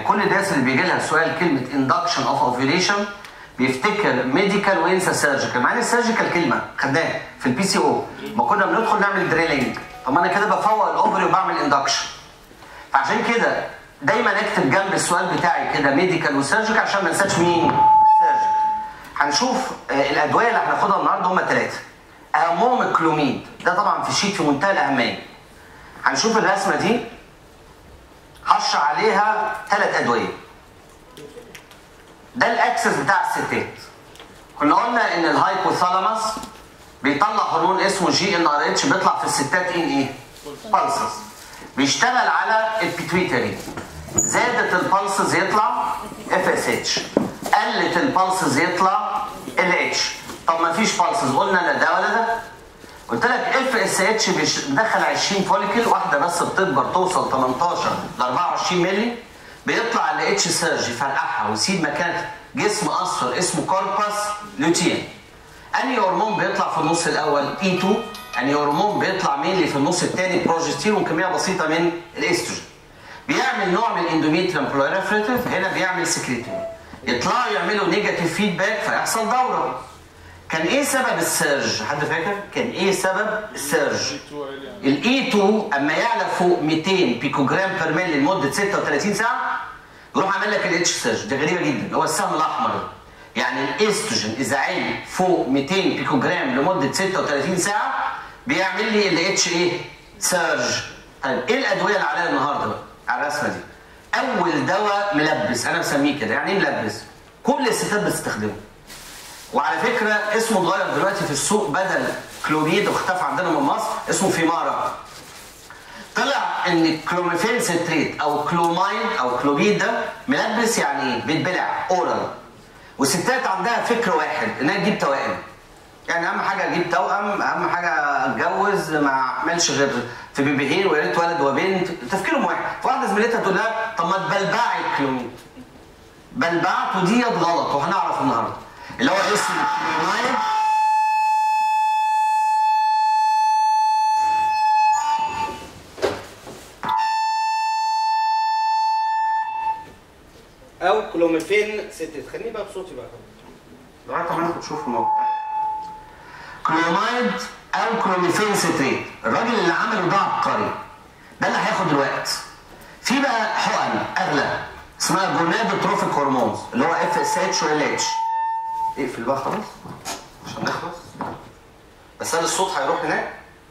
كل الناس اللي بيجي لها سؤال كلمه induction of ovulation بيفتكر ميديكال وينسى سيرجيكال مع ان السيرجيكال كلمه خدناها في البي سي او ما كنا بندخل نعمل دريلينج طب ما انا كده بفوق الاوفري وبعمل اندكشن فعشان كده دايما اكتب جنب السؤال بتاعي كده ميديكال وسيرجيكال عشان ما انساش مين سيرجيكال هنشوف آه، الادويه اللي هناخدها النهارده هم ثلاثه اهمهم الكلوميد ده طبعا في الشيت في منتهى الاهميه هنشوف الرسمه دي هشرح عليها ثلاث ادويه ده الاكسس بتاع الستات كنا قلنا ان الهايبوثالاموس بيطلع هرمون اسمه جي ان ار اتش بيطلع في الستات ان ايه؟ بالسز بيشتغل على البيتويتري زادت البلسز يطلع اف اس اتش قلت البلسز يطلع ال اتش طب ما فيش بلسز قلنا لا ده ولا ده قلت لك اف اس اتش بيدخل 20 فوليكل واحده بس بتكبر توصل 18 ل 24 مللي بيطلع ال اتش سيرج يفرقعها ويسيب مكان جسم اصفر اسمه كوربس لوتين انهي هرمون بيطلع في النص الاول اي 2 انهي هرمون بيطلع مين في النص الثاني بروجستيرون كميه بسيطه من الاستروجين بيعمل نوع من الاندوميتريم بلوريفريتيف هنا بيعمل سكريتين يطلعوا يعملوا نيجاتيف فيدباك فيحصل دوره كان ايه سبب السيرج حد فاكر كان ايه سبب السيرج الاي 2 اما يعلى فوق 200 بيكوجرام بير ملي لمده 36 ساعه يروح عامل لك الاتش سيرج دي غريبه جدا هو السهم الاحمر ده. يعني الاستروجين اذا عالي فوق 200 بيكوجرام لمده 36 ساعه بيعمل لي الاتش ايه سيرج طيب ايه الادويه اللي عليها النهارده بقى على الرسمه دي اول دواء ملبس انا مسميه كده يعني ايه ملبس كل الستات بتستخدمه وعلى فكره اسمه اتغير دلوقتي في السوق بدل كلوريد واختفى عندنا من مصر اسمه فيمارا طلع ان الكلوميفين ستريت او كلوماين او كلوريد ده ملبس يعني ايه؟ بيتبلع اورال والستات عندها فكر واحد انها تجيب توائم يعني اهم حاجه اجيب توأم اهم حاجه اتجوز ما اعملش غير في بيبيهين ويا ريت ولد وبنت تفكيرهم واحد فواحده زميلتها تقول لها طب ما تبلبعي الكلوميد بلبعته ديت غلط وهنعرف النهارده اللي هو اسم الكلومايد او كلوميفين ستة خليني بقى بصوتي بقى لغايه ما انتوا تشوفوا الموضوع كلومايد او كلوميفين ستريت الراجل اللي عمله ده عبقري ده اللي هياخد الوقت في بقى حقن اغلى اسمها جونادوتروفيك هرمونز اللي هو اف اس اتش وال اتش اقفل بقى خلاص عشان نخلص بس هل الصوت هيروح هناك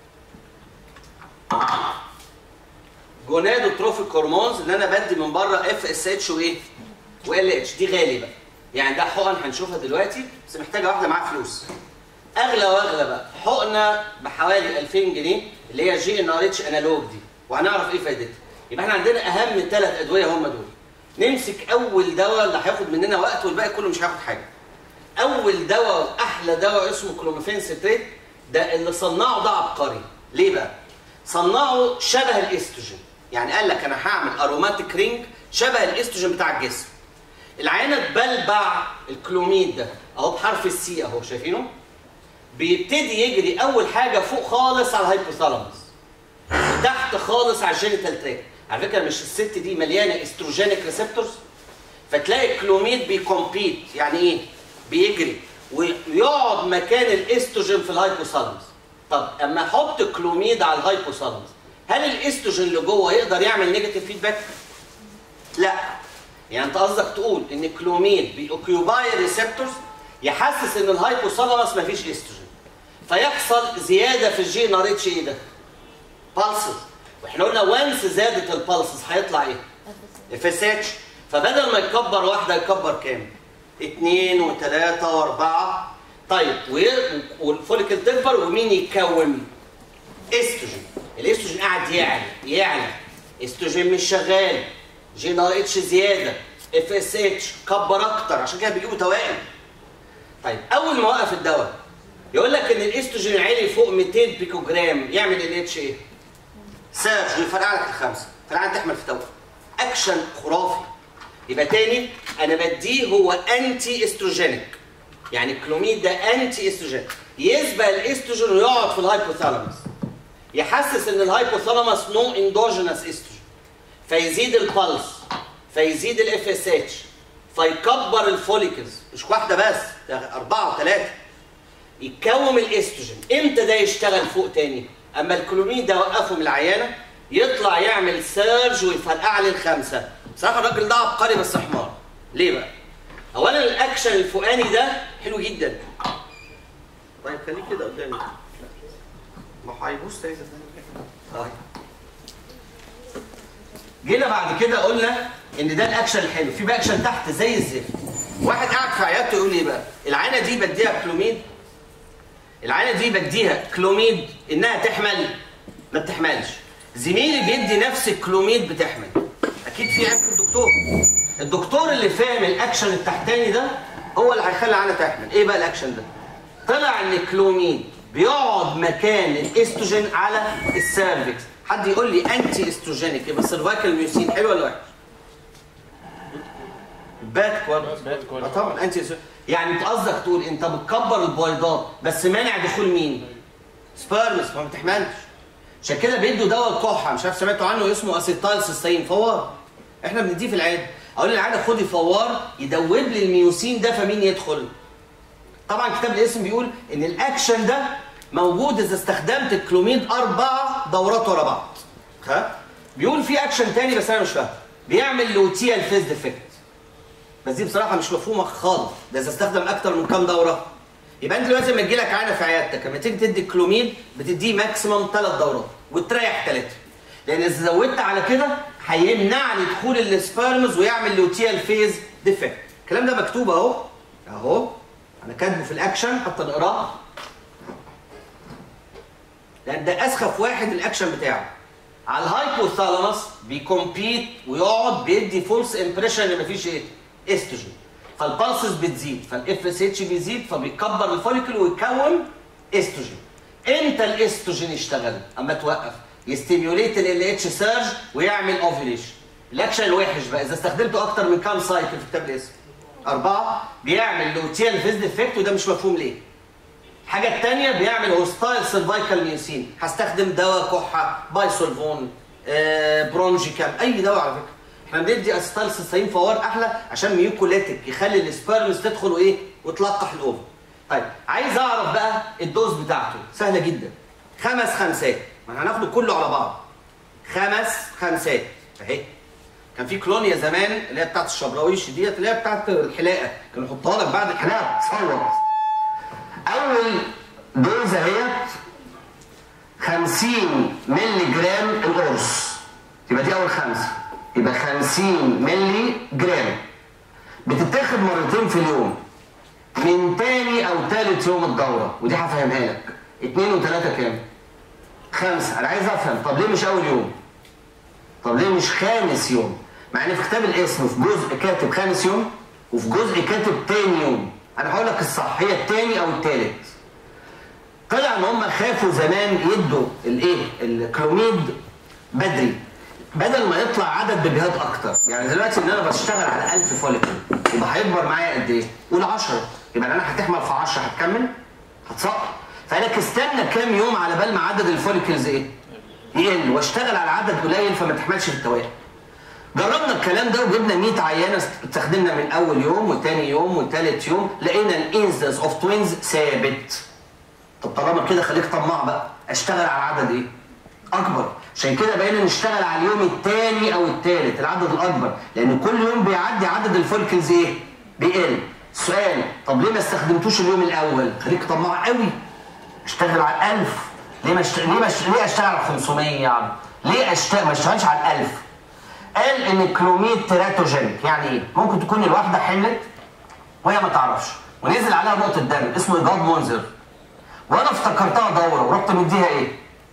جونادوتروفيك هرمونز اللي انا بدي من بره اف اس اتش وايه وال اتش دي غالي بقى يعني ده حقن هنشوفها دلوقتي بس محتاجه واحده معاها فلوس اغلى واغلى بقى حقنه بحوالي 2000 جنيه اللي هي جي ان ار اتش انالوج دي وهنعرف ايه فايدتها يبقى احنا عندنا اهم ثلاث ادويه هم دول نمسك اول دواء اللي هياخد مننا وقت والباقي كله مش هياخد حاجه اول دواء واحلى دواء اسمه كلوميفين ستريت ده اللي صنعه ده عبقري ليه بقى صنعه شبه الاستروجين يعني قال لك انا هعمل اروماتيك رينج شبه الاستروجين بتاع الجسم العينه تبلبع الكلوميد ده اهو بحرف السي اهو شايفينه بيبتدي يجري اول حاجه فوق خالص على الهايبوثالاموس تحت خالص على الجينيتال تراك على فكره مش الست دي مليانه استروجينيك ريسبتورز فتلاقي الكلوميد بيكومبيت يعني ايه بيجري ويقعد مكان الاستروجين في الهايبوثالاموس طب اما احط كلوميد على الهايبوثالاموس هل الاستروجين اللي جوه يقدر يعمل نيجاتيف فيدباك لا يعني انت قصدك تقول ان الكلوميد بيوكيوباي ريسبتورز يحسس ان الهايبوثالاموس مفيش استروجين فيحصل زياده في الجي ان ار اتش ايه ده بالسز واحنا قلنا وانس زادت البالسز هيطلع ايه اف اس اتش فبدل ما يكبر واحده يكبر كام اثنين وثلاثه واربعه طيب وي- والفوليكل تكبر ومين يكون استروجين الاستروجين قاعد يعلى يعلى استروجين مش شغال جي ان ار اتش زياده اف اس اتش كبر اكتر عشان كده بيجيبوا توائم طيب اول ما وقف الدواء يقول لك ان الاستروجين عالي فوق 200 بيكو جرام يعمل ال اتش ايه؟ سيرج يفرقع لك الخمسه فالعين تحمل في توأم اكشن خرافي يبقى تاني انا بديه هو انتي استروجينيك يعني الكلوميد ده انتي استروجين يسبق الاستروجين ويقعد في الهايبوثالاموس يحسس ان الهايبوثالاموس نو اندوجينس استروجين فيزيد البلس فيزيد الاف اس اتش فيكبر الفوليكلز مش واحده بس ده اربعه وثلاثه يتكون الاستروجين امتى ده يشتغل فوق تاني اما الكلوميد ده وقفه من العيانه يطلع يعمل سيرج ويفرقع لي الخمسه بصراحه الراجل ده عبقري بس حمار ليه بقى اولا الاكشن الفوقاني ده حلو جدا طيب خليك كده قدامي ما هيبوظ تاني طيب جينا بعد كده قلنا ان ده الاكشن الحلو في بقى اكشن تحت زي الزفت واحد قاعد في عيادته يقول لي ايه بقى العينه دي بديها كلوميد العينه دي بديها كلوميد انها تحمل ما بتحملش زميلي بيدي نفس الكلوميد بتحمل اكيد في عيب في الدكتور الدكتور اللي فاهم الاكشن التحتاني ده هو اللي هيخلي العينه تحمل ايه بقى الاكشن ده طلع ان الكلوميد بيقعد مكان الاستروجين على السيرفكس حد يقول لي انتي استروجينيك يبقى السيرفايكال ميوسين حلو ولا وحش؟ باد كواليتي باد كواليتي. اه طبعا انتي استروجينيك. يعني انت قصدك تقول انت بتكبر البويضات بس مانع دخول مين؟ سبيرمز ما بتحملش عشان كده بيدوا دواء الكحه مش عارف سمعتوا عنه اسمه اسيتال سيستين فوار احنا بنديه في العياده اقول للعياده خدي فوار يدوب لي الميوسين ده فمين يدخل؟ طبعا كتاب الاسم بيقول ان الاكشن ده موجود اذا استخدمت الكلوميد اربع دورات ورا بعض ها بيقول في اكشن تاني بس انا مش فاهم بيعمل لوتيال فيز ديفكت بس دي بصراحه مش مفهومه خالص ده اذا استخدم اكتر من كام دوره يبقى انت دلوقتي لما تجي لك عينه في عيادتك لما تيجي تدي الكلوميد بتديه ماكسيموم ثلاث دورات وتريح ثلاثه لان اذا زودت على كده هيمنعني دخول السبيرمز ويعمل لوتيال فيز ديفكت الكلام ده مكتوب اهو اهو انا كاتبه في الاكشن حتى نقراه لان ده اسخف واحد الاكشن بتاعه على الهايبوثالاموس بيكمبيت ويقعد بيدي فولس امبريشن ان مفيش ايه استروجين فالبلسز بتزيد فالاف اس اتش بيزيد فبيكبر الفوليكل ويكون استروجين امتى الاستروجين يشتغل اما توقف يستيميوليت ال اتش سيرج ويعمل اوفيليشن الاكشن الوحش بقى اذا استخدمته اكتر من كام سايكل في كتاب الاسم أربعة بيعمل لوتيال فيز ديفكت وده مش مفهوم ليه الحاجة التانية بيعمل هوستايل سيرفايكال ميوسين هستخدم دواء كحة بايسولفون آه، برونجيكام أي دواء على فكرة احنا بندي اسيتال سيستين فوار احلى عشان ميوكوليتك يخلي السبيرمز تدخل وايه وتلقح الاوفر طيب عايز اعرف بقى الدوز بتاعته سهله جدا خمس خمسات ما احنا هناخده كله على بعض خمس خمسات اهي كان في كلونيا زمان اللي هي بتاعت الشبراويش ديت اللي هي بتاعت الحلاقه كانوا يحطوها لك بعد الحلاقه تصور اول دوز اهيت 50 مللي جرام القرص يبقى دي اول خمسه يبقى 50 مللي جرام بتتاخد مرتين في اليوم من تاني او تالت يوم الدوره ودي هفهمها لك اتنين وتلاته كام؟ خمسه انا عايز افهم طب ليه مش اول يوم؟ طب ليه مش خامس يوم؟ مع ان في كتاب الاسم في جزء كاتب خامس يوم وفي جزء كاتب تاني يوم انا هقول لك الصح هي التاني او التالت طلع ان هم خافوا زمان يدوا الايه الكلوميد بدري بدل ما يطلع عدد بيبيهات اكتر يعني دلوقتي ان انا بشتغل على 1000 فوليكل يبقى هيكبر معايا قد ايه؟ قول 10 يبقى انا هتحمل في 10 هتكمل؟ هتسقط فقال لك استنى كام يوم على بال ما عدد الفوليكلز ايه؟ يقل واشتغل على عدد قليل فما تحملش في التوالي جربنا الكلام ده وجبنا 100 عيانه استخدمنا من اول يوم وتاني يوم وتالت يوم لقينا الانسنس اوف توينز ثابت طب طالما كده خليك طماع بقى اشتغل على عدد ايه؟ اكبر عشان كده بقينا نشتغل على اليوم الثاني او الثالث العدد الاكبر لان كل يوم بيعدي عدد الفولكلز ايه؟ بيقل سؤال طب ليه ما استخدمتوش اليوم الاول؟ خليك طماع قوي اشتغل على 1000 ليه ما اشت... ليه ما اشت... ليه اشتغل على 500 يعني؟ ليه اشتغل ما اشتغلش على 1000 قال ان الكلوميد تيراتوجينيك يعني ايه؟ ممكن تكون الواحده حملت وهي ما تعرفش ونزل عليها نقطه دم اسمه ايجاد منذر وانا افتكرتها دوره ورحت مديها ايه؟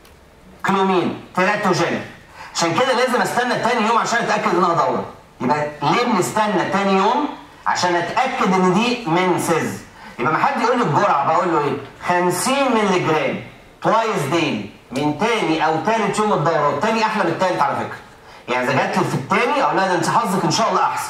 كلومين تيراتوجينيك عشان كده لازم استنى تاني يوم عشان اتاكد انها دوره يبقى ليه بنستنى تاني يوم عشان اتاكد ان دي منسز يبقى ما حد يقول لي الجرعه بقول له ايه 50 مللي جرام توايس ديلي من تاني او تالت يوم الدوره والتاني احلى من التالت على فكره يعني اذا جات لي في التاني اقول لها ده انت حظك ان شاء الله احسن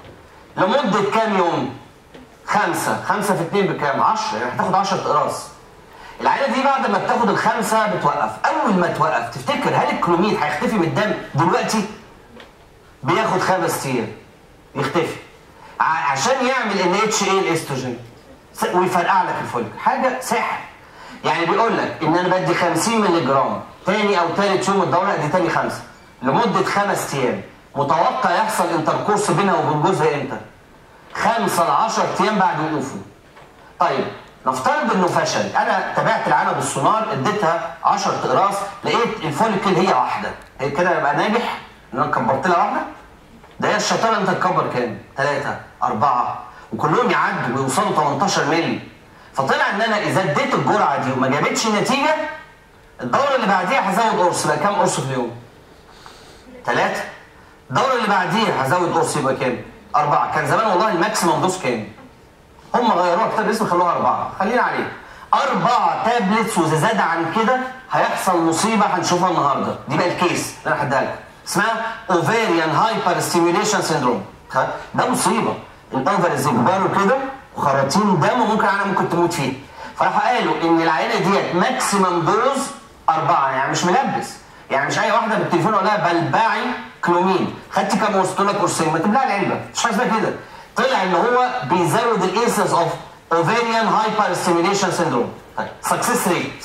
لمده كام يوم خمسه خمسه في اتنين بكام 10 يعني هتاخد 10 اقراص العينه دي بعد ما بتاخد الخمسه بتوقف اول ما توقف تفتكر هل الكلوميد هيختفي من الدم دلوقتي بياخد خمس ايام يختفي ع- عشان يعمل ان اتش ايه الاستروجين س- ويفرقع لك الفوليك حاجه سحر يعني بيقول لك ان انا بدي 50 مللي جرام تاني او تالت يوم الدوره ادي تاني خمسه لمده خمس ايام متوقع يحصل انتركورس بينها وبين جوزها امتى؟ خمسه ل 10 ايام بعد وقوفه طيب نفترض انه فشل انا تابعت العانه بالسونار اديتها 10 اقراص لقيت الفوليكل هي واحده هي كده يبقى ناجح ان انا كبرت لها واحده ده هي الشطاره انت تكبر كام؟ ثلاثه اربعه وكلهم يعدوا ويوصلوا 18 مللي فطلع ان انا اذا اديت الجرعه دي وما جابتش نتيجه الدوره اللي بعديها هزود قرص بقى كام قرص في اليوم؟ ثلاثه الدوره اللي بعديها هزود قرص يبقى كام؟ اربعه كان زمان والله الماكسيمم دوز كام؟ هم غيروها كتاب الاسم خلوها أربعة خلينا عليه أربعة تابلتس وإذا زاد عن كده هيحصل مصيبة هنشوفها النهاردة دي بقى الكيس اللي أنا هديها لكم اسمها اوفيريان هايبر ستيميوليشن سيندروم ده مصيبة الأوفرز يكبروا كده وخراطيم دم وممكن أنا ممكن تموت فيه فراحوا قالوا إن العينة ديت ماكسيمم دوز أربعة يعني مش ملبس يعني مش أي واحدة بالتليفون أقول لها بلبعي كلومين خدتي كام قرص تقول لك قرصين ما تبلعي العلبة مش حاجة اسمها كده طلع ان هو بيزود الانسنس اوف اوفيريان هايبر ستيميوليشن سيندروم طيب سكسس ريت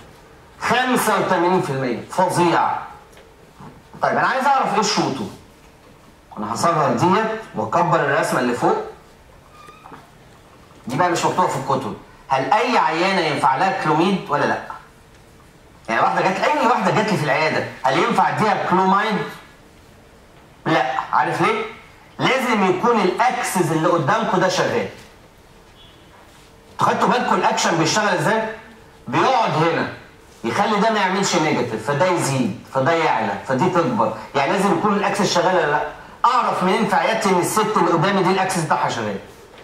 85% فظيع طيب انا عايز اعرف ايه شروطه انا هصغر ديت واكبر الرسمه اللي فوق دي بقى مش مكتوبه في الكتب هل اي عيانه ينفع لها كلوميد ولا لا يعني واحده جات اي واحده جات لي في العياده هل ينفع اديها كلومايد لا عارف ليه لازم يكون الاكسس اللي قدامكم ده شغال خدتوا بالكم الاكشن بيشتغل ازاي بيقعد هنا يخلي ده ما يعملش نيجاتيف فده يزيد فده يعلى فدي تكبر يعني لازم يكون الاكسس شغال ولا لا اعرف منين في عيادتي ان الست اللي قدامي دي الاكسس بتاعها شغال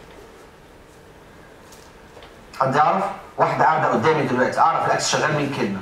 حد يعرف واحده قاعده قدامي دلوقتي اعرف الاكسس شغال من كلمه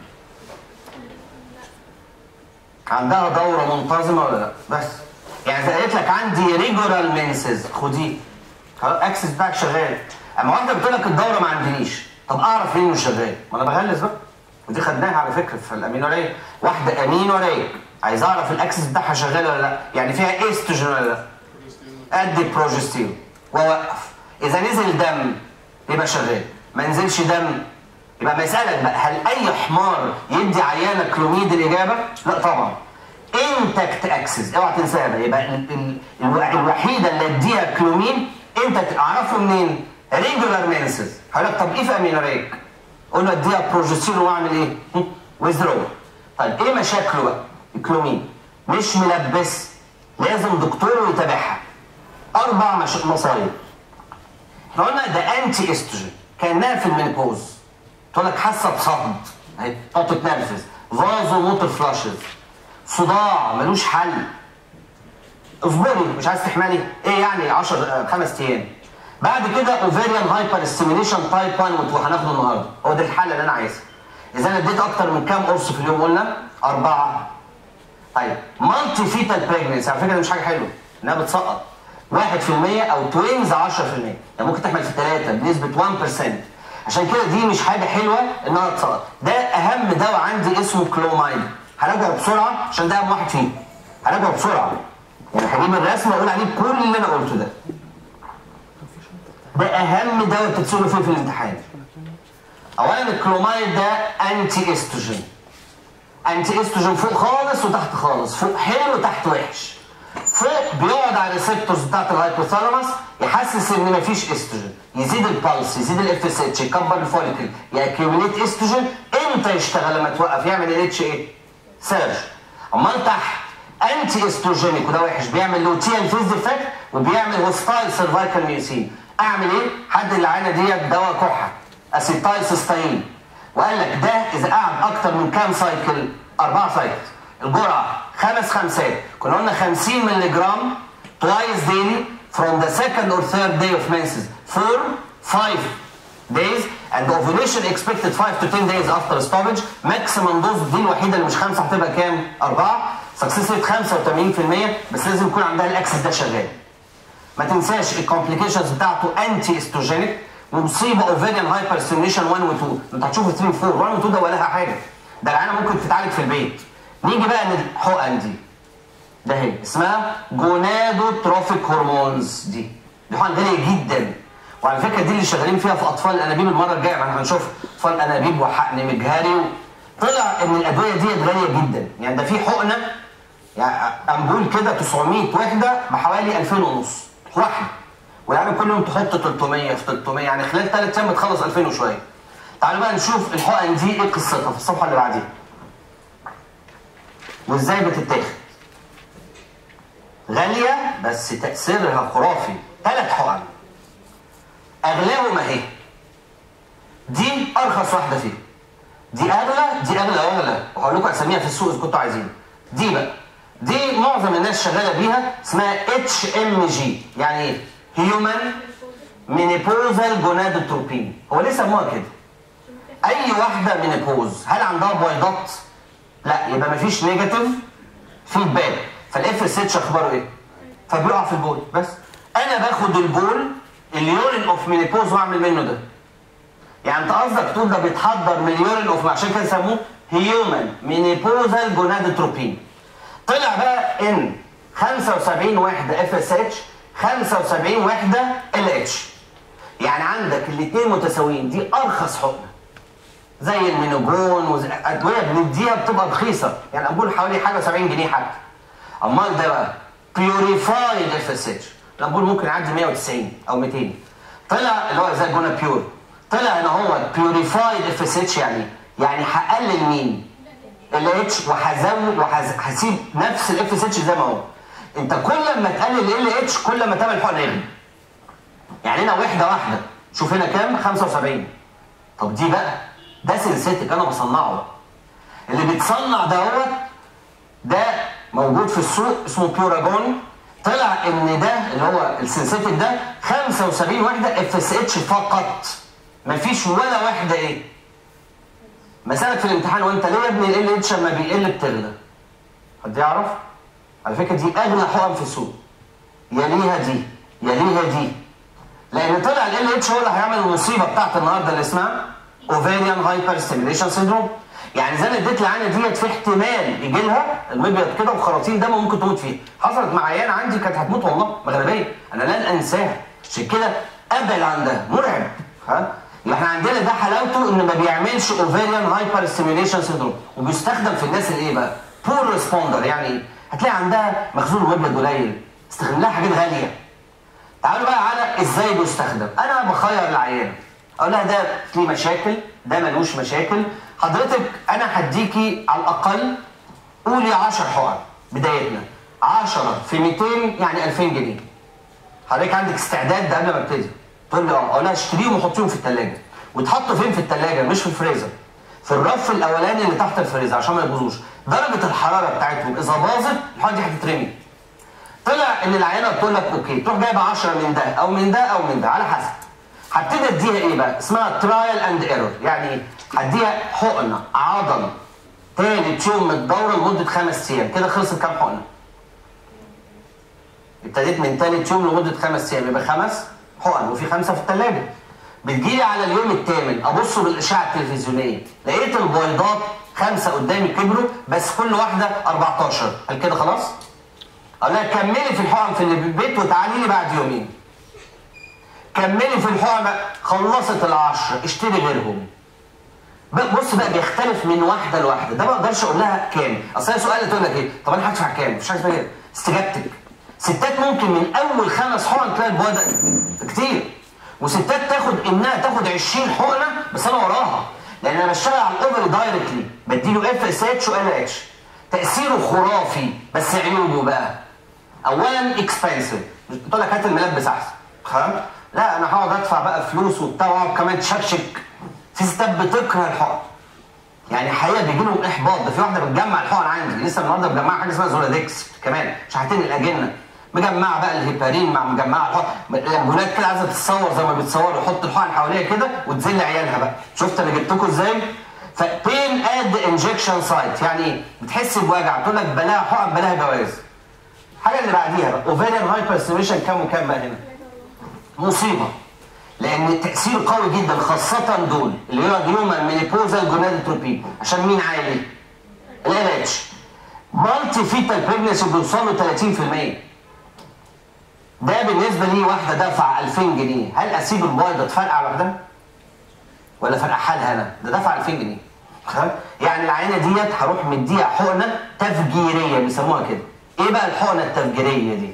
عندها دوره منتظمه ولا لا بس يعني اذا قالت لك عندي ريجورال مينسز خديه خلاص اكسس بتاعك شغال اما واحده بتقول لك الدوره ما عندنيش طب اعرف ليه مش شغال ما انا بغلس بقى ودي خدناها على فكره في الامينوريه واحده امينوريه عايز اعرف الاكسس بتاعها شغال ولا لا يعني فيها استروجين ولا لا ادي بروجستيرون واوقف اذا نزل دم يبقى شغال ما نزلش دم يبقى ما يسالك بقى هل اي حمار يدي عيانه كلوميد الاجابه؟ لا طبعا انتكت اكسس اوعى تنساها بقى يبقى ال- ال- الو- الوحيده اللي اديها كلومين انت تعرفه منين؟ ريجولار مينسز هقول لك طب ايه في امينوريك؟ قول له اديها بروجستيرون واعمل ايه؟ ويزرو طيب ايه مشاكله بقى؟ الكلومين مش ملبس لازم دكتور يتابعها اربع مش... مصايب احنا قلنا ده انتي استروجين كانها في المينوبوز تقول لك حاسه بصهد اهي تقعد تتنرفز فازو موتور فلاشز صداع ملوش حل اصبري مش عايز تحملي ايه يعني 10 خمس ايام بعد كده اوفيريان هايبر ستيميليشن تايب 1 و 2 هناخده النهارده هو ده الحل اللي انا عايزها اذا انا اديت اكتر من كام قرص في اليوم قلنا اربعه طيب مالتي فيتال بريجنسي على فكره دي مش حاجه حلوه انها بتسقط 1% او توينز 10% يعني ممكن تحمل في ثلاثه بنسبه 1% عشان كده دي مش حاجه حلوه انها تسقط ده اهم دواء عندي اسمه كلومايد هراجعه بسرعه عشان ده اهم واحد فيه هراجعه بسرعه يعني هجيب الرسمه واقول عليه كل اللي انا قلته ده ده اهم دواء بتتسألوا فيه في الامتحان اولا الكلومايد ده انتي استروجين انتي استروجين فوق خالص وتحت خالص فوق حلو وتحت وحش فوق بيقعد على الريسبتورز بتاعت الهايبوثالاموس يحسس ان مفيش استروجين يزيد البلس يزيد الاف اس اتش يكبر الفوليكل ياكيوميليت استروجين امتى يشتغل لما توقف يعمل الاتش ايه سيرج امال تحت انتي استروجينيك وده وحش بيعمل لوتيال فيز ديفكت وبيعمل هوستايل سيرفايكال ميوسين اعمل ايه حد اللي عينه ديت دواء كحه اسيتايل سيستاين وقال لك ده اذا قعد اكتر من كام سايكل اربعه سايكل الجرعه خمس خمسات كنا قلنا 50 مللي جرام twice daily from the second or third day of menses for 5 days and the ovulation expected 5 to 10 days after stoppage maximum dose دي الوحيده اللي مش خمسه هتبقى كام؟ اربعه سكسس ريت 85% بس لازم يكون عندها الاكسس ده شغال ما تنساش الكومبليكيشنز بتاعته انتي استروجينيك ومصيبه اوفيريان هايبر ستيميوليشن 1 و 2 انت هتشوف 3 و 4 1 و 2 ده ولا لها حاجه ده العيانه ممكن تتعالج في البيت نيجي بقى للحقن دي ده هي اسمها جونادوتروفيك هرمونز دي دي حقن غاليه جدا وعلى فكره دي اللي شغالين فيها في اطفال الانابيب المره الجايه ما احنا هنشوف اطفال انابيب وحقن مجهري و... طلع ان الادويه دي غاليه جدا يعني ده في حقنه يعني امبول كده 900 وحده بحوالي 2000 ونص واحده ويعني كل يوم تحط 300 في 300 يعني خلال ثلاث ايام بتخلص 2000 وشويه تعالوا بقى نشوف الحقن دي ايه قصتها في الصفحه اللي بعديها وازاي بتتاخد غاليه بس تاثيرها خرافي ثلاث حقن اغلاهم اهي دي ارخص واحده فيهم دي اغلى دي اغلى واغلى وهقول لكم اساميها في السوق اذا كنتوا عايزين دي بقى دي معظم الناس شغاله بيها اسمها اتش ام جي يعني ايه هيومن مينيبوزال جونادوتروبين هو ليه سموها كده اي واحده مينيبوز هل عندها بويضات لا يبقى مفيش نيجاتيف فيدباك فالاف اس اتش اخباره ايه فبيقع في البول بس انا باخد البول اليورين اوف مينيبوز واعمل منه ده يعني انت قصدك تقول ده بيتحضر من اليورين اوف عشان كده سموه هيومن مينيبوزال جونادوتروبين طلع بقى ان 75 وحده اف اس اتش 75 وحده ال اتش يعني عندك الاثنين متساويين دي ارخص حقنه زي المينوجون وادويه بنديها بتبقى رخيصه يعني امبول حوالي حاجه 70 جنيه حتى امال ده بقى بيوريفايد اف اس اتش الامبول ممكن يعدي 190 او 200 طلع اللي هو زي جونا بيور طلع ان هو بيوريفايد اف اس اتش يعني يعني هقلل مين؟ ال اتش وهزود وهسيب نفس الاف اس اتش زي ما هو انت كل ما تقلل ال اتش كل ما تعمل حقن يغلي يعني هنا وحده واحده شوف هنا كام 75 طب دي بقى ده سنسيتك انا بصنعه اللي بيتصنع ده هو ده موجود في السوق اسمه بيوراجون طلع ان ده اللي هو السنسيتك ده 75 وحده اف اس اتش فقط مفيش ولا واحده ايه مسألة في الامتحان وانت ليه يا ابني ال اتش لما بيقل بتغلى؟ حد يعرف؟ على فكرة دي أغلى حقن في السوق. يليها دي، يليها دي. لأن طلع ال اتش هو اللي هيعمل المصيبة بتاعت النهارده اللي اسمها اوفيريان هايبر ستيميليشن سيندروم. يعني زي ما اديت العينة ديت في احتمال يجي لها المبيض كده وخراطيم دم ممكن تموت فيها. حصلت مع عيان عندي كانت هتموت والله مغربية، أنا لن أنساها. عشان كده أبعد عن ده، مرعب. ها؟ يبقى احنا عندنا ده حلاوته ان ما بيعملش اوفيريان هايبر ستيميوليشن سيندروم وبيستخدم في الناس اللي ايه بقى؟ بور ريسبوندر يعني ايه؟ هتلاقي عندها مخزون مبيض قليل استخدم لها حاجات غاليه. تعالوا بقى على ازاي بيستخدم، انا بخير العيان اقول لها ده فيه مشاكل ده ملوش مشاكل حضرتك انا هديكي على الاقل قولي 10 حقن بدايتنا 10 في 200 يعني 2000 جنيه حضرتك عندك استعداد ده قبل ما ابتدي تقول لي اه اقول لها اشتريهم وحطيهم في الثلاجه وتحطوا فين في الثلاجه مش في الفريزر في الرف الاولاني اللي تحت الفريزر عشان ما يبوظوش درجه الحراره بتاعتهم اذا باظت الحاجه دي هتترمي طلع ان العيانه بتقول لك اوكي تروح جايبه 10 من ده او من ده او من ده على حسب هبتدي اديها ايه بقى اسمها ترايل اند ايرور يعني ايه هديها حقنه عضل تالت يوم من الدوره لمده خمس ايام كده خلصت كام حقنه ابتديت من تالت يوم لمده خمس ايام يبقى خمس حقن وفي خمسه في الثلاجه بتجيلي على اليوم الثامن ابص بالاشعه التلفزيونيه لقيت البيضات خمسه قدامي كبروا بس كل واحده 14 هل كده خلاص؟ اقول لها كملي في الحقن في البيت وتعالي لي بعد يومين كملي في الحقن خلصت العشرة اشتري غيرهم بص بقى بيختلف من واحده لواحده ده ما اقدرش اقول لها كام اصل هي سؤال تقول لك ايه طب انا هدفع كام مفيش حاجه اسمها كده استجابتك ستات ممكن من اول خمس حقن تلاقي البويضه كتير وستات تاخد انها تاخد 20 حقنه بس انا وراها لان انا بشتغل على الاوفر دايركتلي بديله اف اس اتش وال اتش تاثيره خرافي بس عيوبه بقى اولا اكسبنسيف بتقول لك هات الملبس احسن فاهم لا انا هقعد ادفع بقى فلوس وبتاع واقعد كمان تشكشك في ستات بتكره الحقن يعني الحقيقه بيجي لهم احباط ده في واحده بتجمع الحقن عندي لسه النهارده مجمعه حاجه اسمها زولادكس كمان مش هتنقل الاجنه مجمعه بقى الهيبارين مع مجمعه الحقن البنات كده عايزه تتصور زي ما بيتصوروا يحط الحقن حواليها كده وتذل عيالها بقى شفت انا جبتكم ازاي فبين اد انجكشن سايت يعني ايه بتحس بوجع تقول لك بلاها حقن بلاها جواز الحاجه اللي بعديها بقى اوفيريان هايبر ستيميشن كام وكام بقى هنا مصيبه لان التاثير قوي جدا خاصه دول اللي هو هيومن مينيبوزال جونادوتروبين عشان مين عالي ال اتش مالتي فيتال بريجنسي بيوصلوا 30% ده بالنسبه لي واحده دفع 2000 جنيه هل اسيب البويضه تفرقع لوحدها؟ ولا فرقع حالها انا؟ ده دفع 2000 جنيه تمام؟ يعني العينه ديت هروح مديها حقنه تفجيريه بيسموها كده ايه بقى الحقنه التفجيريه دي؟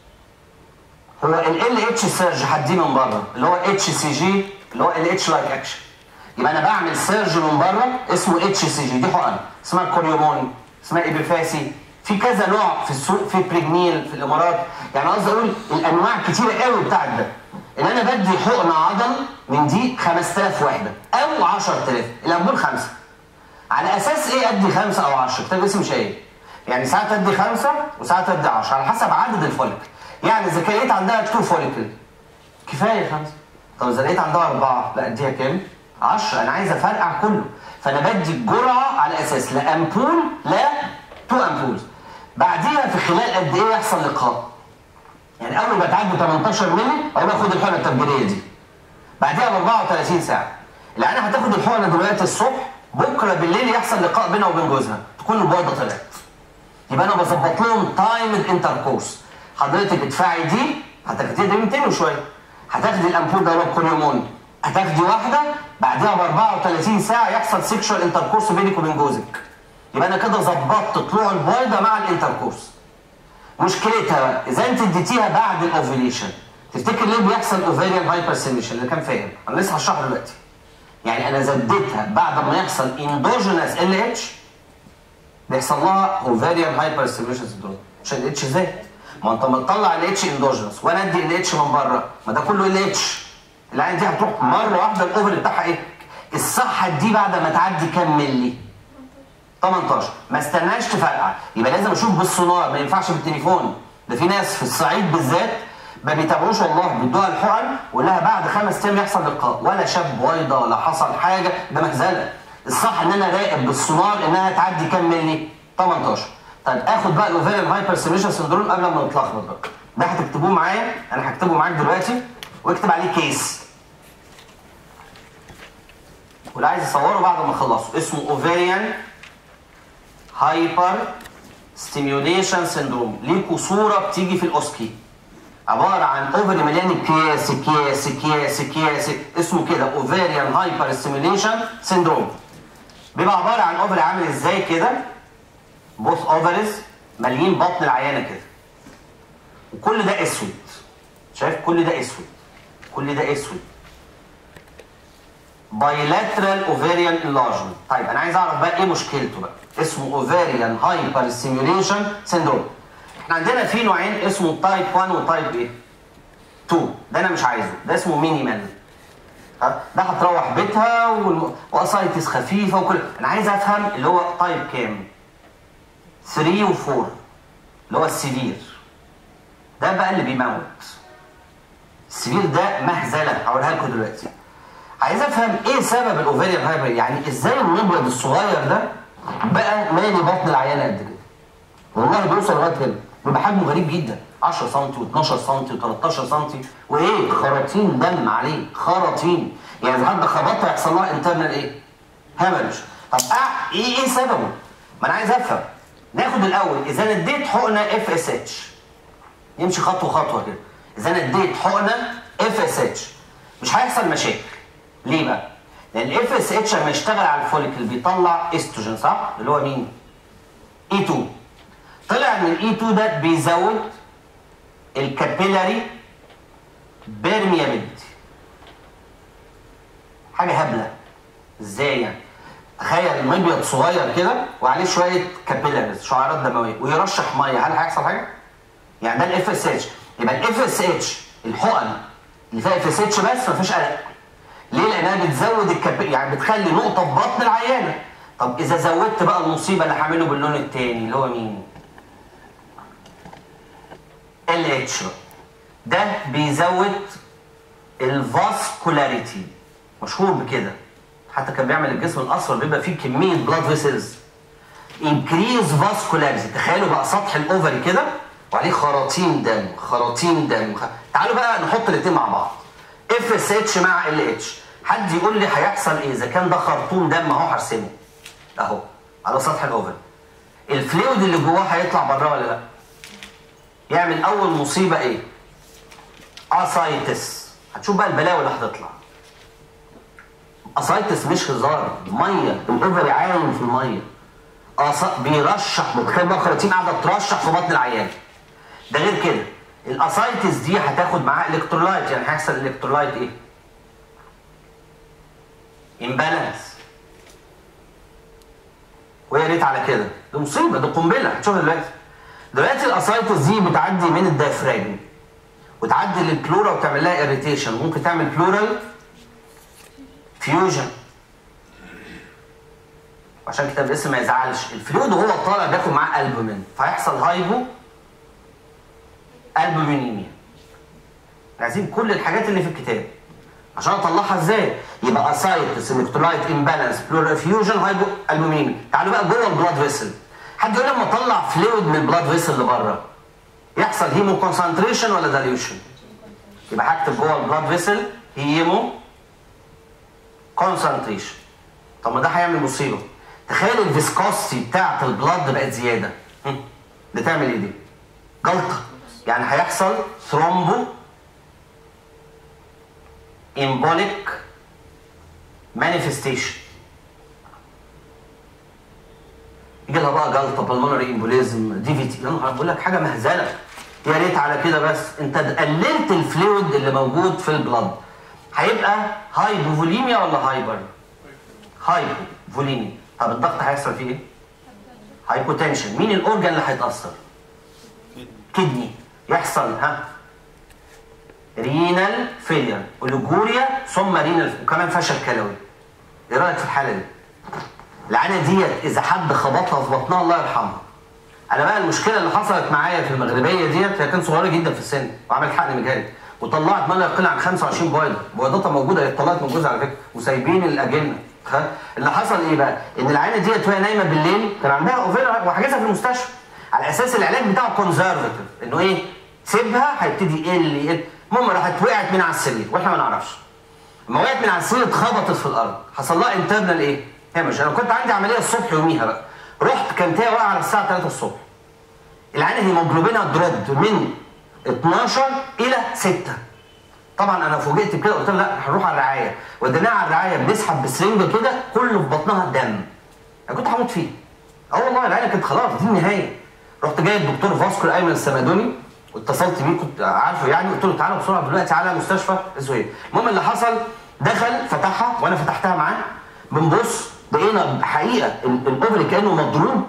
هو ال ال اتش سيرج هديه من بره اللي هو اتش سي جي اللي هو ال اتش لايك اكشن يبقى انا بعمل سيرج من بره اسمه اتش سي جي دي حقن اسمها كوريومون اسمها ايبيفاسي في كذا نوع في السوق في بريجنيل في الامارات يعني قصدي اقول الانواع كتيره قوي بتاعت ده ان انا بدي حقن عضل من دي 5000 وحده او 10000 الامبول خمسه على اساس ايه ادي خمسه او 10 كتاب اسم مش قايل يعني ساعات ادي خمسه وساعات ادي 10 على حسب عدد الفوليكل يعني اذا كان لقيت عندها 2 فوليكل كفايه خمسه طب اذا لقيت عندها اربعه لا اديها كام؟ 10 انا عايز افرقع كله فانا بدي الجرعه على اساس لا امبول لا تو امبولز بعديها في خلال قد ايه يحصل لقاء يعني اول ما تعدي 18 مللي اقول لها خد الحقنه التفجيريه دي بعديها ب 34 ساعه العيانه هتاخد الحقنه دلوقتي الصبح بكره بالليل يحصل لقاء بينها وبين جوزها تكون البويضه طلعت يبقى انا بظبط لهم تايم انتركورس حضرتك ادفعي دي هتاخدي دي 200 وشويه هتاخدي الامبول ده كل يومون هتاخدي واحده بعدها ب 34 ساعه يحصل سيكشوال انتركورس بينك وبين جوزك يبقى انا كده ظبطت طلوع البويضه مع الانتركورس مشكلتها بقى اذا انت اديتيها بعد الاوفيليشن تفتكر ليه بيحصل اوفيريان هايبرسيميشن اللي كان فاهم انا لسه هشرحه دلوقتي يعني انا زدتها بعد ما يحصل اندوجينس ال اتش بيحصل لها اوفيريان هايبرسيميشن سندروم عشان ال اتش زاد ما انت ما تطلع ال اتش اندوجينس وانا ادي ال اتش من بره ما ده كله ال اتش العين دي هتروح مره واحده الاوفري بتاعها ايه؟ الصح دي بعد ما تعدي كام ملي؟ 18 ما استناش تفرقع يبقى لازم اشوف بالسونار ما ينفعش بالتليفون ده في ناس في الصعيد بالذات ما بيتابعوش والله بيدوها الحقن ولها بعد خمس ايام يحصل لقاء ولا شاب بويضه ولا حصل حاجه ده مهزله الصح ان انا راقب بالسونار انها تعدي كام ملي 18 طيب اخد بقى الاوفيريان هايبرسيميشن سندروم قبل ما نتلخبط بقى ده هتكتبوه معايا انا هكتبه معاك دلوقتي واكتب عليه كيس واللي عايز يصوره بعد ما اخلصه اسمه اوفيريان هايبر ستيميوليشن سندروم ليكوا صوره بتيجي في الاوسكي عباره عن اوفري مليان اكياس اكياس اكياس اكياس اسمه كده اوفيريان هايبر ستيميوليشن سندروم بيبقى عباره عن اوفري عامل ازاي كده بوث اوفرز ماليين بطن العيانه كده وكل ده اسود شايف كل ده اسود كل ده اسود بايلاترال اوفيريان انلارجمنت طيب انا عايز اعرف بقى ايه مشكلته بقى اسمه اوفيريان هايبر ستيميوليشن سيندروم احنا عندنا في نوعين اسمه تايب 1 وتايب ايه 2 ده انا مش عايزه ده اسمه مينيمال ها؟ ده هتروح بيتها والم... واسايتس خفيفه وكل انا عايز افهم اللي هو تايب كام 3 و4 اللي هو السيفير ده بقى اللي بيموت السيفير ده مهزله هقولها لكم دلوقتي عايز افهم ايه سبب الاوفيريان هايبر يعني ازاي المبيض الصغير ده بقى مالي بطن العيانه قد كده والله بيوصل لغايه كده بيبقى حجمه غريب جدا 10 سم و12 سم و13 سم وايه خراطيم دم عليه خراطيم يعني اذا حد خبطها يحصل لها انترنال ايه؟ هامج طب أه ايه ايه سببه؟ ما انا عايز افهم ناخد الاول اذا انا اديت حقنه اف اس اتش يمشي خطوه خطوه كده اذا انا اديت حقنه اف اس اتش مش هيحصل مشاكل ليه بقى؟ لان الاف اس اتش لما يشتغل على الفوليكل بيطلع استروجين صح؟ اللي هو مين؟ اي 2 طلع ان الاي 2 ده بيزود الكابيلاري بيرميابيلتي حاجه هبله ازاي يعني؟ تخيل مبيض صغير كده وعليه شويه كابيلاريز شعيرات دمويه ويرشح ميه هل هيحصل حاجه؟ يعني ده الاف اس اتش يبقى الاف اس اتش الحقن اللي فيها اف اس اتش بس ما فيهاش قلق ليه؟ لانها بتزود الكب يعني بتخلي نقطه في بطن العيانه طب اذا زودت بقى المصيبه اللي هعمله باللون الثاني اللي هو مين؟ ال اتش ده بيزود الفاسكولاريتي مشهور بكده حتى كان بيعمل الجسم الاصفر بيبقى فيه كميه بلاد فيسلز انكريز فاسكولاريتي تخيلوا بقى سطح الاوفري كده وعليه خراطيم دم خراطيم دم خ... تعالوا بقى نحط الاثنين مع بعض اف اس اتش مع ال اتش حد يقول لي هيحصل ايه اذا كان ده خرطوم دم اهو هرسمه اهو على سطح الاوفري الفلويد اللي جواه هيطلع بره ولا لا يعمل اول مصيبه ايه اسايتس هتشوف بقى البلاوي اللي هتطلع اسايتس مش هزار ميه الاوفري عايم في الميه أص... بيرشح متخيل بقى خراطيم قاعده ترشح في بطن العيان ده غير كده الاسايتس دي هتاخد معاها الكترولايت يعني هيحصل الكترولايت ايه امبالانس ويا ريت على كده دي مصيبه دي قنبله هتشوفها دلوقتي دلوقتي الاسايتس دي بتعدي من الدايفراجم وتعدي للبلورا وتعمل لها اريتيشن ممكن تعمل بلورال فيوجن عشان كتاب الاسم ما يزعلش الفلويد وهو طالع بياخد معاه البومين فيحصل هايبو البومينيميا عايزين كل الحاجات اللي في الكتاب عشان اطلعها ازاي يبقى اسايتس الكترولايت امبالانس بلورال فيوجن هايبو البومينيميا تعالوا بقى جوه البلاد فيسل حد يقول لما اطلع فلويد من البلاد فيسل لبره يحصل هيمو كونسنتريشن ولا داليوشن يبقى هكتب جوه البلاد فيسل هيمو كونسنتريشن طب ما ده هيعمل مصيبه تخيل الفيسكوستي بتاعت البلاد بقت زياده هم، ده تعمل ايه دي جلطه يعني هيحصل ثرومبو امبوليك مانيفستيشن يجي لها بقى جلطه بالمونري امبوليزم دي في تي يا نهار بقول لك حاجه مهزله يا ريت على كده بس انت قللت الفلويد اللي موجود في البلد هيبقى هايبوفوليميا ولا هايبر؟ هايبوفوليميا طب الضغط هيحصل فيه ايه؟ هايبوتنشن مين الاورجن اللي هيتاثر؟ كدني يحصل ها رينال فيلير اوليجوريا ثم رينال وكمان فشل كلوي ايه رايك في الحاله دي؟ العانه ديت اذا حد خبطها في بطنها الله يرحمها انا بقى المشكله اللي حصلت معايا في المغربيه ديت هي كانت صغيره جدا في السن وعملت حقن مجهري وطلعت ما لا يقل عن 25 بويضه بويضتها موجوده هي طلعت من جوزها على فكره وسايبين الاجنه خ- اللي حصل ايه بقى؟ ان العينه ديت وهي نايمه بالليل كان عندها اوفيلا وحاجزها في المستشفى على اساس العلاج بتاعه كونزرفتيف انه ايه؟ سيبها هيبتدي يقل يقل المهم راحت وقعت من على السرير واحنا ما نعرفش لما وقعت من على السرير اتخبطت في الارض حصل لها انترنال ايه؟ هامش انا كنت عندي عمليه الصبح يوميها بقى رحت كانت هي واقعه على الساعه 3 الصبح العينه هيموجلوبينها دروبد من 12 الى 6 طبعا انا فوجئت بكده قلت لها لا هنروح على الرعايه وديناها على الرعايه بنسحب بسرنجه كده كله في بطنها دم انا كنت هموت فيه اه والله العينه كانت خلاص دي النهايه رحت جاي الدكتور فاسكو ايمن السمادوني واتصلت بيه كنت عارفه يعني قلت له تعالى بسرعه دلوقتي على مستشفى الزهير المهم اللي حصل دخل فتحها وانا فتحتها معاه بنبص لقينا حقيقه ال- الاوفري كانه مضروب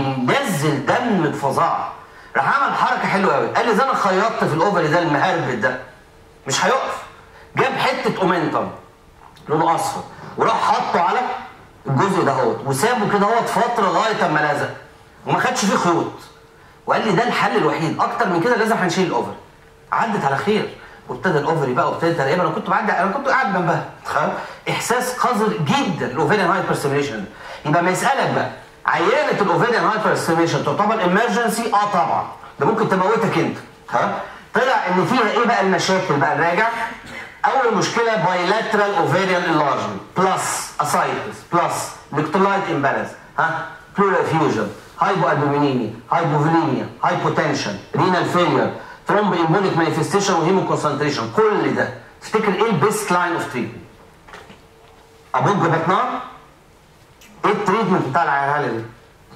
وبينزل دم بفظاعه راح عمل حركه حلوه قوي قال لي زي انا خيطت في الاوفري ده المهربد ده مش هيقف جاب حته اومنتم لونه اصفر وراح حطه على الجزء ده اهوت وسابه كده اهوت فتره لغايه اما لزق وما خدش فيه خيوط وقال لي ده الحل الوحيد اكتر من كده لازم هنشيل الاوفر عدت على خير وابتدى الاوفري بقى وابتدى تقريبا انا كنت بعدي انا كنت قاعد جنبها تخيل؟ احساس قذر جدا الاوفيريان هايبر ستيميليشن يبقى ما يسالك بقى عيانه الاوفيريان هايبر ستيميليشن تعتبر امرجنسي اه طبعا ده ممكن تموتك انت ها طلع ان فيها ايه بقى المشاكل بقى نراجع اول مشكله بايلاترال اوفيريان انلارجمنت بلس اسايتس بلس الكترولايت امبالانس ها بلورال فيوجن هايبو البومينيميا هايبوفوليميا هايبوتنشن رينال فيلير ثرومب امبوليك مانيفستيشن وهيمو كونسنتريشن كل ده تفتكر ايه البيست لاين اوف تريتمنت ابوك بطنها ايه التريتمنت بتاع العيال دي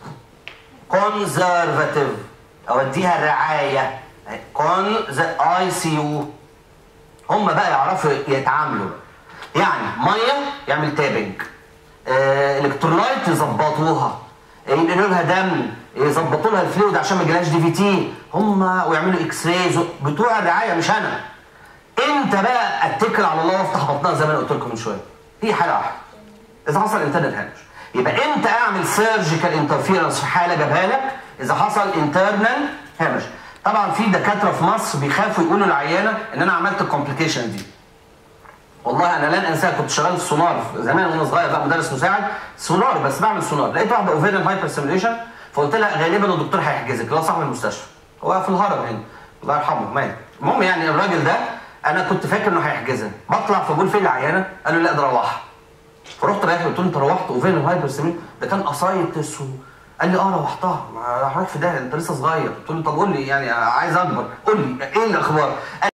كونزرفاتيف اوديها الرعايه كون اي سي يو هم بقى يعرفوا يتعاملوا يعني ميه يعمل تابنج آه الكترولايت يظبطوها ينقلوا لها دم يظبطوا لها الفلويد عشان ما يجيلهاش دي في تي هم ويعملوا اكس رايز بتوع الرعايه مش انا انت بقى اتكل على الله وافتح بطنها زي ما انا قلت لكم من شويه هي حاله واحده اذا حصل انترنال هامش يبقى امتى اعمل سيرجيكال انترفيرنس في حاله جابها لك اذا حصل انترنال هامش طبعا في دكاتره في مصر بيخافوا يقولوا للعيانه ان انا عملت الكومبليكيشن دي والله انا لن انساها كنت شغال في سونار زمان وانا صغير بقى مدرس مساعد سونار بس بعمل سونار لقيت واحده اوفيريان هايبر سيميليشن فقلت لها غالبا الدكتور هيحجزك اللي هو صاحب المستشفى هو في الهرم هنا الله يرحمه مات المهم يعني الراجل ده انا كنت فاكر انه هيحجزني بطلع فبقول فين العيانه قال له لا ده روحها فرحت رايح قلت له انت روحت اوفيريان هايبر سيميليشن ده كان اسايتس و... قال لي اه روحتها ما حضرتك في ده انت لسه صغير قلت له طب قول لي يعني عايز اكبر قول لي ايه الاخبار